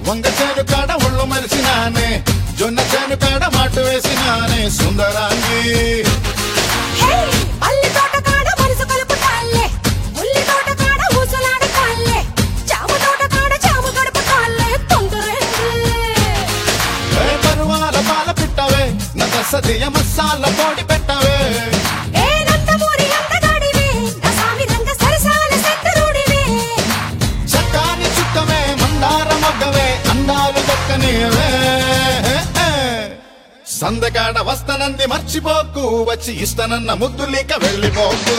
వంగ చేను కాడ ఒళ్ళు మరిసినానే జొన్న చేను కాడ మాటు వేసినానే సుందరాంగి హే అల్లి తోట కాడ మనసు కలుపుతాల్లే ఉల్లి తోట కాడ ఊసలాడతాల్లే చామ తోట కాడ చామ గడుపుతాల్లే తొందరేంది ఏ పరువాల పాల పిట్టవే నగ సదియ మసాల పొడి పెట్టవే ఏ నందమూరి అందగాడివే నా సామి రంగ సరసాల సెంటరుడివే చక్కాని చుక్కవే మందార మొగ్గవే అందాలు దొక్కనివే సందకాడ వస్తనంది మర్చిపోకు వచ్చి ఇస్తనన్న ముద్దులేక వెళ్ళిపోకు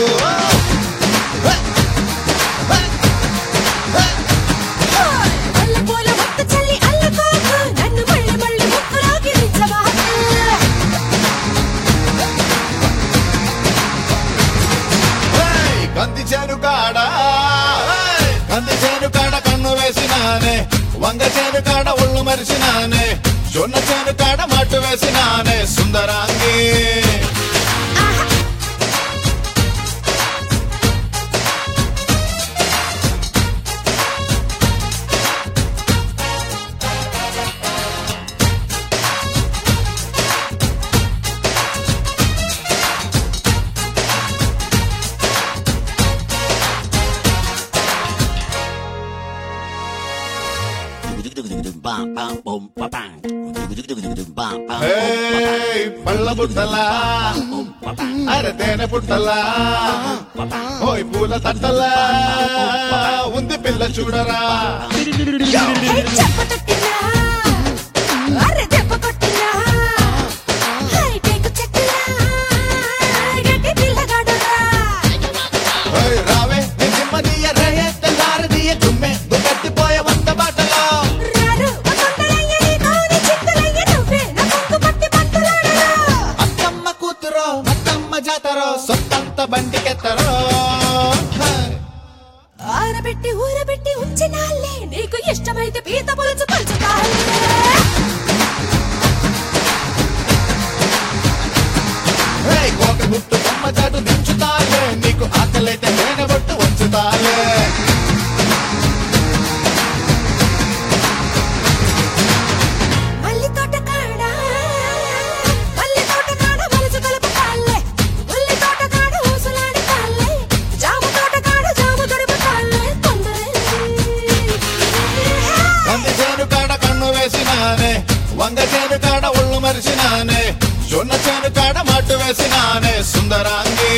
అల్ల పూల ముక్కు చల్లి అల్లుకోకు నన్ను మళ్ళీ మళ్ళీ ముక్కులోకి దించబాకు ఏయ్, కంది చేను కాడ ఏయ్, కంది చేను కాడ కన్ను వేసినానే వంగ చేను కాడ ఒళ్ళు మరిసినానే జొన్న చేను కాడ మట్టు వేసినానే సుందరాంగి ఏయ్, పళ్ళ బుట్టలా అరే తేనె పుట్టలా ఓయ్ పూల తట్టలా ఉంది పిల్ల చూడరా హే చెప్పతట్టినా అరే దెబ్బ కొట్టినా హై టేకు చెట్టులా గట్టి పిల్లగాడురా ఓయ్ రావే నీ జిమ్మదియ రేయే తెల్లారదియ తుమ్మె దుగట్టిపోయే వంద బాటలో రారు ఓ తొందరయ్య నీ కోని చింతలయ్య నువ్వే నా కొంగు పట్టి పట్టులాడరా అత్తమ్మ కూతురో అత్తమ్మ జాతరో సొంతంత బండికెత్తరో ఆరబెట్టి ఊరబెట్టి ఉంచినాలే నీకు ఇష్టమైతే పీత పులుసు పంచుతాలే ఏయ్, కోక గుట్టు బొమ్మ చాటు దించుతాలే నీకు ఆకలైతే తేనె బొట్టు వంచుతాలే మల్లి తోట కాడ మల్లి తోట కాడ మనసు కలుపుతాలే ఉల్లి తోట కాడ ఊసలాడతాలే జామ తోట కాడ జామ గడుపుతాలే తొందరేంది కంది చేను కాడ కన్ను వేసినానే వంగ చేను కాడ ఒళ్ళు మరిసినానే జొన్న చేను కాడ మట్టు వేసినానే సుందరాంగి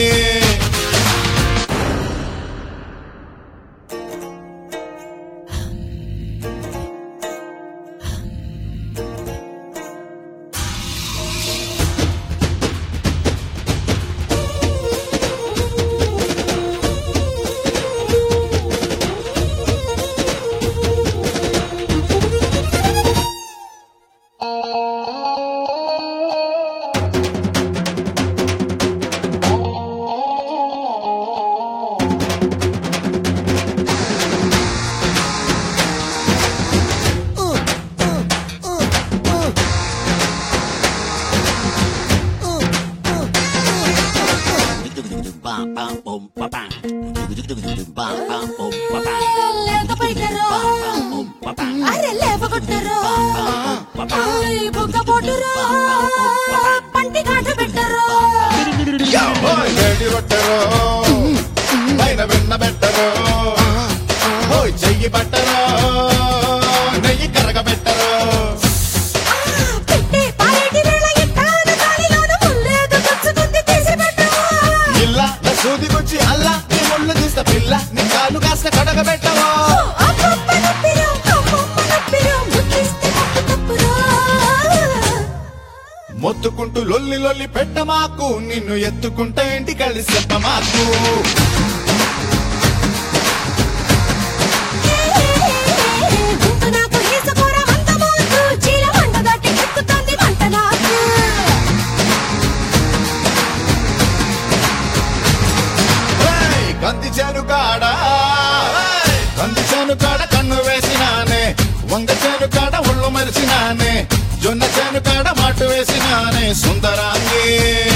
లేకపోయినారో అరే లేపగొట్టరో ఆయ్ బుగ్గ పొట్టురో పంటి కాట పెట్టరో ఓయ్ వేడి రొట్టెరో పైన వెన్న పెట్టరో ఓయ్ చెయ్యి పట్టరో నెయ్యి కరగబెట్టరో పెట్టే పారేటి వేళ ఎట్టాన గాలిలోన ముల్లేదో గుచ్చుకుంది తీసి పెట్టవా ఇల్లా నా సూది గుచ్చి అల్లా నీ ముళ్ళు తీస్త పిల్ల నీ కాలు కాస్త కడగబెట్టవో అబ్బబ్బ నొప్పిరో అమ్మమ్మ నొప్పిరో ముద్దిస్తే ముక్కు తప్పురో మొత్తుకుంటూ లొల్లి లొల్లి పెట్టమాకు నిన్ను ఎత్తుకుంటే ఇంటి కలిసి చెప్పమాకు గుంపు నాకు ఈసపోర వంద మోతు చీల వంట దాటి ఎక్కుతుంది వంట నాకు ఏయ్, కంది చేను కాడ ఏయ్, కంది చేను కాడ కన్ను వేసినానే వంగ చేను కాడ ఒళ్ళు మరిసినానే జొన్న చేను కాడ మాటు వేసినానే సుందరాంగి